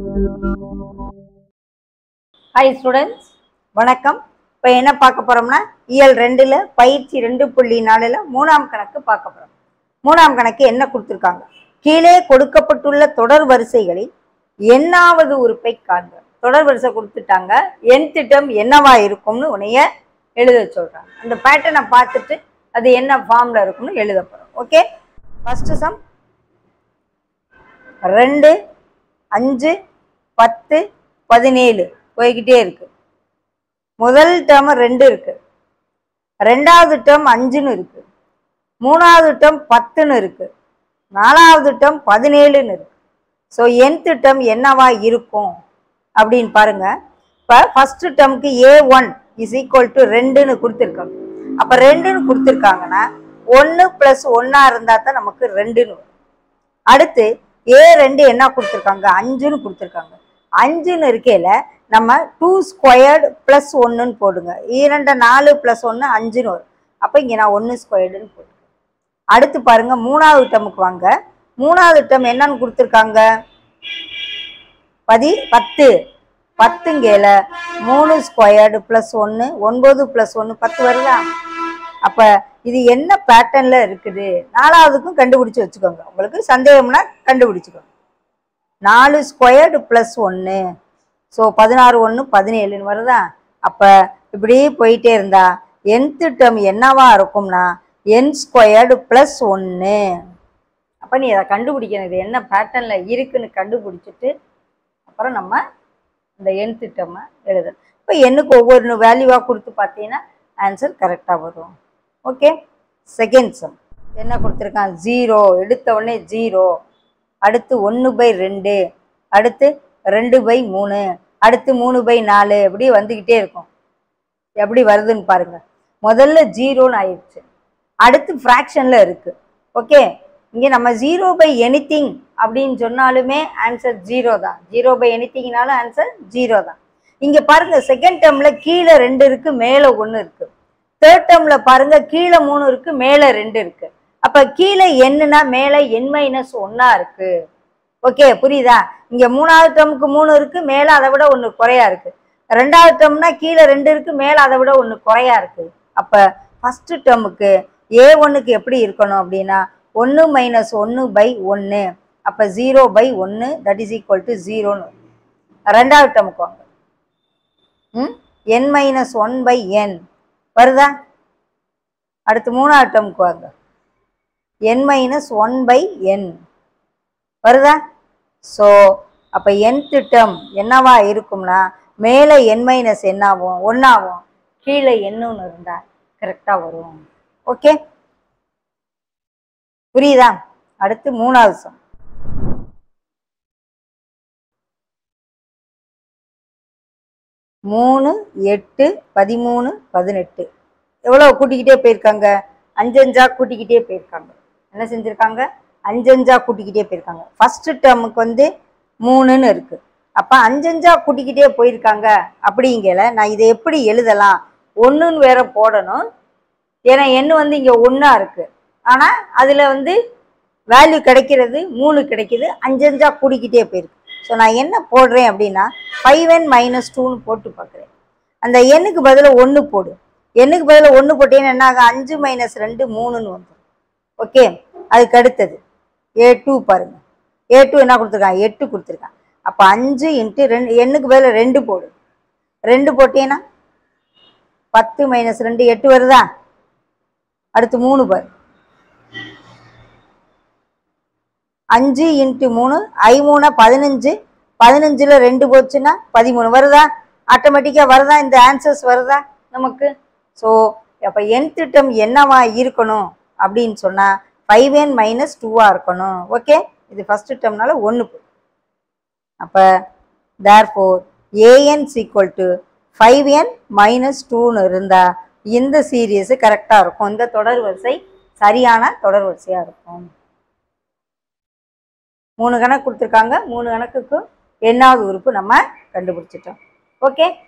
hi students வணக்கம் இப்போ என்ன பார்க்க போறோம்னா இயல் ரெண்டுல பயிற்சி ரெண்டு புள்ளி நாலுல மூணாம் கணக்கு பார்க்க போறோம் மூணாம் கணக்கு என்ன கொடுத்துருக்காங்க கீழே கொடுக்கப்பட்டுள்ள தொடர் வரிசைகளில் எண்ணாவது உறுப்பை காண்க தொடர் வரிசை கொடுத்துட்டாங்க என் திட்டம் என்னவா இருக்கும்னு உன்னைய எழுத சொல்றாங்க அந்த பேட்டர்னை பார்த்துட்டு அது என்ன ஃபார்ம்ல இருக்கும்னு எழுத போறோம் ஓகே ஃபர்ஸ்ட் சம் ரெண்டு அஞ்சு பத்து பதினேழு போய்கிட்டே இருக்கு முதல் டேர்ம் ரெண்டு இருக்கு ரெண்டாவது டேர்ம் அஞ்சுன்னு இருக்கு மூணாவது டேர்ம் பத்துன்னு இருக்கு நாலாவது டேர்ம் பதினேழுன்னு இருக்கு ஸோ nth டேர்ம் என்னவா இருக்கும் அப்படின்னு பாருங்க இப்போ ஃபர்ஸ்ட் டேர்முக்கு a one is equal to ரெண்டுன்னு கொடுத்துருக்காங்க அப்போ ரெண்டுன்னு கொடுத்துருக்காங்கன்னா ஒன்று ப்ளஸ் ஒன்றா இருந்தால் தான் நமக்கு ரெண்டுன்னு வரும் அடுத்து ஏ ரெண்டு என்ன கொடுத்துருக்காங்க அஞ்சுன்னு கொடுத்துருக்காங்க அஞ்சுன்னு இருக்கையில நம்ம டூ ஸ்கொயர்டு ப்ளஸ் ஒன்றுன்னு போடுங்க இரண்டு நாலு ப்ளஸ் ஒன்று அஞ்சுன்னு வரும் அப்போ இங்கே நான் ஒன்று ஸ்கொயர்டுன்னு போட்டுருக்கேன் அடுத்து பாருங்க மூணாவது டேர்முக்கு வாங்க மூணாவது டேர்ம் என்னன்னு கொடுத்துருக்காங்க பதி பத்து பத்துங்கேல மூணு ஸ்கொயர்டு ப்ளஸ் ஒன்று ஒன்பது ப்ளஸ் ஒன்று பத்து வருதா அப்போ இது என்ன பேட்டர்னில் இருக்குது நாலாவதுக்கும் கண்டுபிடிச்சு வச்சுக்கோங்க உங்களுக்கு சந்தேகம்னா கண்டுபிடிச்சுக்கோங்க நாலு ஸ்கொயர்டு ப்ளஸ் ஒன்று ஸோ பதினாறு ஒன்று பதினேழுன்னு வருதா அப்போ இப்படி போயிட்டே இருந்தா nth டேர்ம் என்னவா இருக்கும்னா என் ஸ்கொயர்டு ப்ளஸ் ஒன்று அப்போ நீ அதை கண்டுபிடிக்கணும் இது என்ன பேட்டர்னில் இருக்குன்னு கண்டுபிடிச்சிட்டு அப்புறம் நம்ம இந்த nth டேர்மை எழுதணும் இப்போ எண்ணுக்கு ஒவ்வொரு வேல்யூவாக கொடுத்து பார்த்தீங்கன்னா ஆன்சர் கரெக்டாக வரும் ஓகே செகண்ட் சம் என்ன கொடுத்துருக்கான் ஜீரோ எடுத்த உடனே ஜீரோ அடுத்து ஒன்று பை ரெண்டு அடுத்து ரெண்டு பை மூணு அடுத்து மூணு பை நாலு இப்படி வந்துக்கிட்டே இருக்கும் எப்படி வருதுன்னு பாருங்க முதல்ல ஜீரோன்னு ஆயிடுச்சு அடுத்து ஃப்ராக்ஷனில் இருக்கு ஓகே இங்கே நம்ம ஜீரோ பை எனிதிங் அப்படின்னு சொன்னாலுமே ஆன்சர் ஜீரோ தான் ஜீரோ பை எனிதிங்னாலும் ஆன்சர் ஜீரோ தான் இங்கே பாருங்க செகண்ட் டேர்மில் கீழே ரெண்டு இருக்கு மேலே ஒன்று இருக்கு தேர்ட் டேர்மில் பாருங்க கீழே மூணு இருக்கு மேலே ரெண்டு இருக்கு அப்போ கீழே என்னன்னா மேலே என் மைனஸ் ஒன்றா இருக்கு ஓகே புரியுதா இங்க மூணாவது டேர்முக்கு மூணு இருக்கு மேல அதை விட ஒன்று குறையா இருக்கு ரெண்டாவது டேர்ம்னா கீழே ரெண்டு இருக்கு மேல அதை விட ஒன்று குறையா இருக்கு அப்ப ஃபர்ஸ்ட் டேர்முக்கு ஏ ஒன்றுக்கு எப்படி இருக்கணும் அப்படின்னா ஒன்று மைனஸ் ஒன்று பை ஒன்று அப்போ ஜீரோ பை ஒன்று தட் இஸ் ஈக்குவல் டு ஜீரோன்னு ரெண்டாவது டேர்முக்கு வாங்க ம் n minus one by n வருதா அடுத்து மூணாவது டேர்முக்கு வாங்க n minus one by n வருதா ஸோ அப்போ nth டேர்ம் என்னவா இருக்கும்னா மேலே என் மைனஸ் என்னாகும் ஒன்றாகும் கீழே என்னன்னு இருந்தால் கரெக்டாக வரும் ஓகே புரியுதா அடுத்து மூணாவது சம் மூணு எட்டு பதிமூணு பதினெட்டு எவ்வளோ கூட்டிக்கிட்டே போயிருக்காங்க அஞ்சஞ்சா கூட்டிக்கிட்டே போயிருக்காங்க என்ன செஞ்சுருக்காங்க அஞ்சஞ்சா கூட்டிக்கிட்டே போயிருக்காங்க ஃபர்ஸ்ட் டேர்முக்கு வந்து மூணுன்னு இருக்கு அப்போ அஞ்சஞ்சா கூட்டிக்கிட்டே போயிருக்காங்க அப்படிங்கல நான் இதை எப்படி எழுதலாம் ஒன்றுன்னு வேற போடணும் ஏன்னா எண்ணு வந்து இங்கே ஒன்றா இருக்கு ஆனால் அதில் வந்து வேல்யூ கிடைக்கிறது மூணு கிடைக்குது அஞ்சஞ்சா கூடிக்கிட்டே போயிருக்கு ஸோ நான் என்ன போடுறேன் அப்படின்னா ஃபைவ் என் மைனஸ் டூன்னு போட்டு பார்க்குறேன் அந்த எண்ணுக்கு பதிலாக ஒன்று போடு எண்ணுக்கு பதிலாக ஒன்று போட்டீங்கன்னா என்ன ஆகும் அஞ்சு மைனஸ் ரெண்டு மூணுன்னு வந்துடும் ஓகே அதுக்கு அடுத்தது ஏ டூ பாருங்க ஏ டூ என்ன கொடுத்துருக்கான் எட்டு கொடுத்துருக்கான் அப்போ அஞ்சு இன்ட்டு ரெண்டு எண்ணுக்கு பதிலாக ரெண்டு போடு ரெண்டு போட்டீங்கன்னா பத்து மைனஸ் ரெண்டு எட்டு வருதா அடுத்து மூணு பாரு அஞ்சு இன்ட்டு மூணு ஐ மூணு பதினஞ்சு பதினஞ்சில் ரெண்டு போச்சுன்னா பதிமூணு வருதா ஆட்டோமேட்டிக்காக வருதா இந்த ஆன்சர்ஸ் வருதா நமக்கு ஸோ அப்போ என் திட்டம் என்னவா இருக்கணும் அப்படின்னு சொன்னால் ஃபைவ் என் மைனஸ் டூவாக இருக்கணும் ஓகே இது ஃபஸ்ட்டு டேர்ம்னால ஒன்று அப்போ therefore a n is equal to five n minus டூன்னு இருந்தால் இந்த சீரியஸு கரெக்டாக இருக்கும் இந்த தொடர் வரிசை சரியான தொடர் வரிசையாக இருக்கும் மூணு கணக்கு கொடுத்துருக்காங்க மூணு கணக்குக்கும் எண்ணாவது உறுப்பு நம்ம கண்டுபிடிச்சிட்டோம் ஓகே